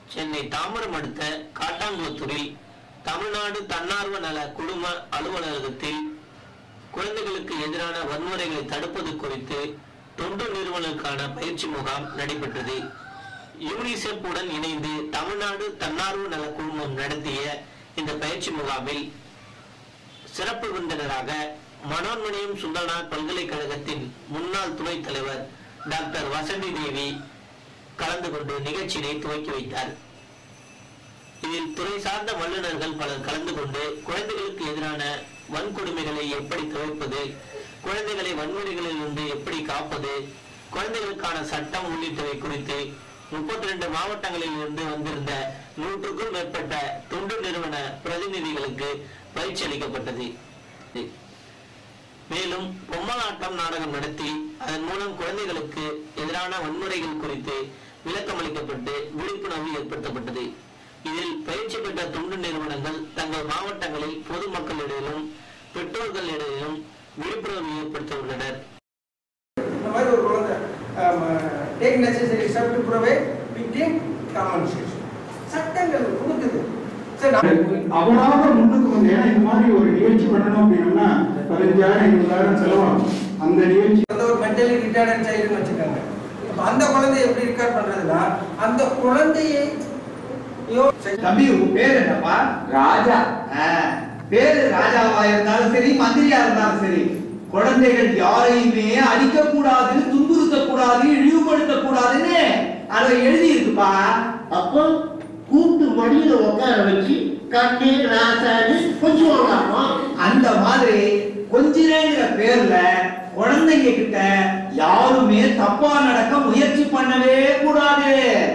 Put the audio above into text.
சென்னை தாம்பரம் அடுத்த காட்டாங்குளத்தூரில் தமிழ்நாடு தன்னார்வ நல குழும அலுவலகத்தில் குழந்தைகளுக்கு எதிரான வன்முறைகளை தடுப்பது குறித்து தொண்டு நிறுவனங்களுக்கான பயிற்சி முகாம் நடைபெற்றது யூனிசெப் உடன் இணைந்து தமிழ்நாடு தன்னார்வ நல குழுமம் நடத்திய இந்த பயிற்சி முகாமில் சிறப்பு விருந்தினராக மனோன்மணியம் சுந்தரனார் பல்கலைக்கழகத்தின் முன்னாள் துணைத் தலைவர் டாக்டர் வசந்தி தேவி கலந்து கொண்டு நிகழ்ச்சியினை துவக்கி வைத்தார் இதில் துறை சார்ந்த வல்லுநர்கள் பலர் கலந்து கொண்டு குழந்தைகளுக்கு எதிரான வன்கொடுமைகளை எப்படி தவிர்ப்பது குழந்தைகளை வன்முறைகளில் இருந்து எப்படி காப்பது குழந்தைகளுக்கான சட்டம் உள்ளிட்டவை குறித்து முப்பத்தி ரெண்டு மாவட்டங்களில் இருந்து வந்திருந்த நூற்றுக்கும் மேற்பட்ட தொண்டு நிறுவன பிரதிநிதிகளுக்கு பயிற்சி அளிக்கப்பட்டது மேலும் பொம்மலாட்டம் நாடகம் நடத்தி அதன் மூலம் குழந்தைகளுக்கு எதிரான வன்முறைகள் குறித்து விளக்கம் அளிக்கப்பட்டு விழிப்புணர்வு ஏற்படுத்தப்பட்டது இதில் பயிற்சி பெற்ற தொண்டு நிறுவனங்கள் தங்கள் மாவட்டங்களில் பொதுமக்களிடையிலும் பெற்றோர்களிடையிலும் விழிப்புணர்வு ஏற்படுத்த உள்ளனர் இந்த மாதிரி ஒரு குழந்தை take necessary step to provide victim compensation சட்டங்கள் கொடுக்குது சரி நான் அவராக முன்னுக்கு வந்து ஏன்னா இந்த மாதிரி ஒரு நிகழ்ச்சி பண்ணணும் அப்படின்னா பதினஞ்சாயிரம் இருபதாயிரம் செலவாகும் அந்த நிகழ்ச்சி வந்து ஒரு மென்டலி ரிட்டார்டன் சைல்டுன்னு வச்சுக்கோங்க அப்ப அந்த குழந்தையை எப்படி ரிக்கார்ட் பண்றதுன்னா அந்த குழந்தையை யோ- தம்பி உன் பேர் என்னப்பா ராஜா ஆ, பேரு ராஜாவா இருந்தாலும் சரி மந்திரியா இருந்தாலும் சரி குழந்தைகள் யாரையுமே அடிக்க கூடாது துன்புறுத்த கூடாது இழிவுபடுத்த கூடாதுன்னு அதுல எழுதி இருக்குப்பா அப்போ கூட்டு மடியில உட்கார வச்சு கண்ணே ராசான்னு கொஞ்சம் வாங்கலாமா அந்த மாதிரி கொஞ்சிரேங்கிற பேர்ல குழந்தைங்க கிட்ட யாருமே தப்பா நடக்க முயற்சி பண்ணவே கூடாது